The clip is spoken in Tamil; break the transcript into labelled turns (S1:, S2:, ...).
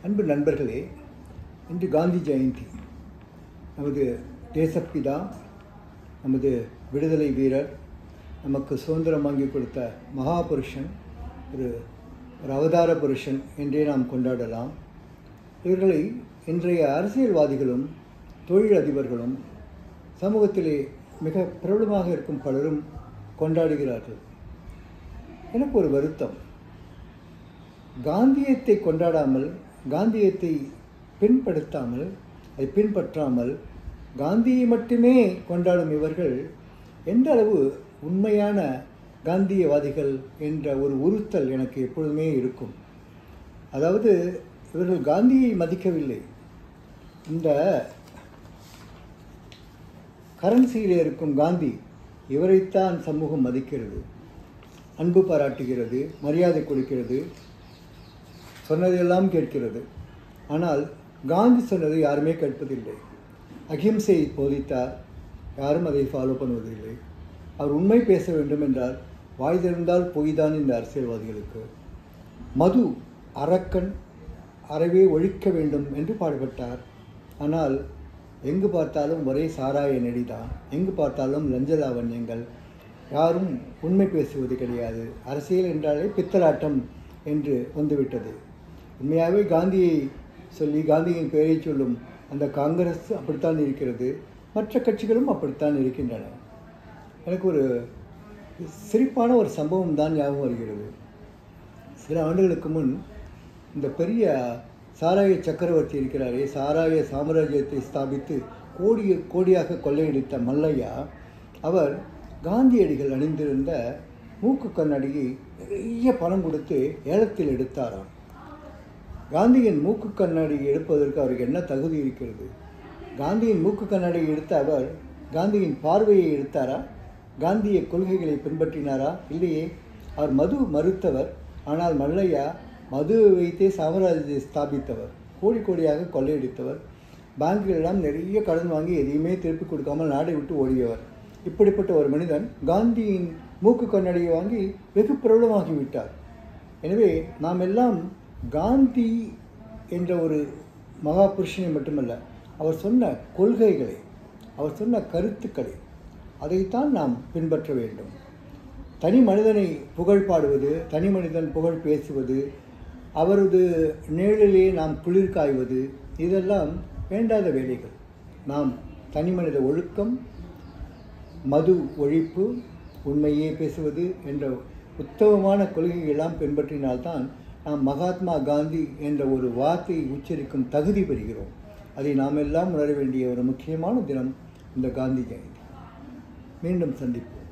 S1: அன்பு நண்பர்களே இன்று காந்தி ஜெயந்தி நமது தேசப்பிதா நமது விடுதலை வீரர் நமக்கு சுதந்திரம் வாங்கி கொடுத்த மகாபுருஷன் ஒரு ஒரு அவதார புருஷன் என்றே நாம் கொண்டாடலாம் இவர்களை இன்றைய அரசியல்வாதிகளும் தொழில் அதிபர்களும் சமூகத்திலே மிக பிரபலமாக இருக்கும் பலரும் கொண்டாடுகிறார்கள் எனக்கு ஒரு வருத்தம் காந்தியத்தை கொண்டாடாமல் காந்தியத்தை பின்படுத்தாமல் அதை பின்பற்றாமல் காந்தியை மட்டுமே கொண்டாடும் இவர்கள் எந்த அளவு உண்மையான காந்தியவாதிகள் என்ற ஒரு உறுத்தல் எனக்கு எப்பொழுதுமே இருக்கும் அதாவது இவர்கள் காந்தியை மதிக்கவில்லை இந்த கரன்சியில் இருக்கும் காந்தி இவரைத்தான் சமூகம் மதிக்கிறது அன்பு பாராட்டுகிறது மரியாதை கொடுக்கிறது சொன்னதையெல்லாம் கேட்கிறது ஆனால் காந்தி சொன்னதை யாருமே கேட்பதில்லை அகிம்சையை போதித்தார் யாரும் அதை ஃபாலோ பண்ணுவதில்லை அவர் உண்மை பேச வேண்டும் என்றால் வாய் திறந்தால் பொய்தான் இந்த அரசியல்வாதிகளுக்கு மது அரக்கன் அறவே ஒழிக்க வேண்டும் என்று பாடுபட்டார் ஆனால் எங்கு பார்த்தாலும் ஒரே சாராய நெடிதான் எங்கு பார்த்தாலும் லஞ்ச லாவண்யங்கள் யாரும் உண்மை பேசுவது கிடையாது அரசியல் என்றாலே பித்தலாட்டம் என்று வந்துவிட்டது உண்மையாகவே காந்தியை சொல்லி காந்தியின் பெயரை சொல்லும் அந்த காங்கிரஸ் அப்படித்தான் இருக்கிறது மற்ற கட்சிகளும் அப்படித்தான் இருக்கின்றன எனக்கு ஒரு சிரிப்பான ஒரு சம்பவம் தான் ஞாபகம் வருகிறது சில ஆண்டுகளுக்கு முன் இந்த பெரிய சாராய சக்கரவர்த்தி இருக்கிறாரே சாராய சாம்ராஜ்யத்தை ஸ்தாபித்து கோடி கோடியாக கொள்ளையடித்த மல்லையா அவர் காந்தியடிகள் அணிந்திருந்த மூக்கு கண்ணாடியை நிறைய பணம் கொடுத்து ஏலத்தில் எடுத்தாராம் காந்தியின் மூக்கு கண்ணாடி எடுப்பதற்கு அவருக்கு என்ன தகுதி இருக்கிறது காந்தியின் மூக்கு கண்ணாடியை எடுத்த அவர் காந்தியின் பார்வையை எடுத்தாரா காந்திய கொள்கைகளை பின்பற்றினாரா இல்லையே அவர் மது மறுத்தவர் ஆனால் மல்லையா மது வைத்தே சாம்ராஜ்யத்தை ஸ்தாபித்தவர் கோடி கோடியாக கொள்ளையடித்தவர் பேங்குகளெல்லாம் நிறைய கடன் வாங்கி எதையுமே திருப்பி கொடுக்காமல் நாடை விட்டு ஓடியவர் இப்படிப்பட்ட ஒரு மனிதன் காந்தியின் மூக்கு கண்ணாடியை வாங்கி வெகு பிரபலமாகி விட்டார் எனவே நாம் எல்லாம் காந்தி என்ற ஒரு மகா புருஷனை மட்டுமல்ல அவர் சொன்ன கொள்கைகளை அவர் சொன்ன கருத்துக்களை அதைத்தான் நாம் பின்பற்ற வேண்டும் தனி மனிதனை புகழ் பாடுவது தனி மனிதன் புகழ் பேசுவது அவரது நிழலிலே நாம் குளிர் காய்வது இதெல்லாம் வேண்டாத வேலைகள் நாம் தனி மனித ஒழுக்கம் மது ஒழிப்பு உண்மையே பேசுவது என்ற உத்தமமான கொள்கைகளெல்லாம் பின்பற்றினால்தான் நாம் மகாத்மா காந்தி என்ற ஒரு வார்த்தையை உச்சரிக்கும் தகுதி பெறுகிறோம் அதை நாம் எல்லாம் உணர வேண்டிய ஒரு முக்கியமான தினம் இந்த காந்தி ஜெயந்தி மீண்டும் சந்திப்போம்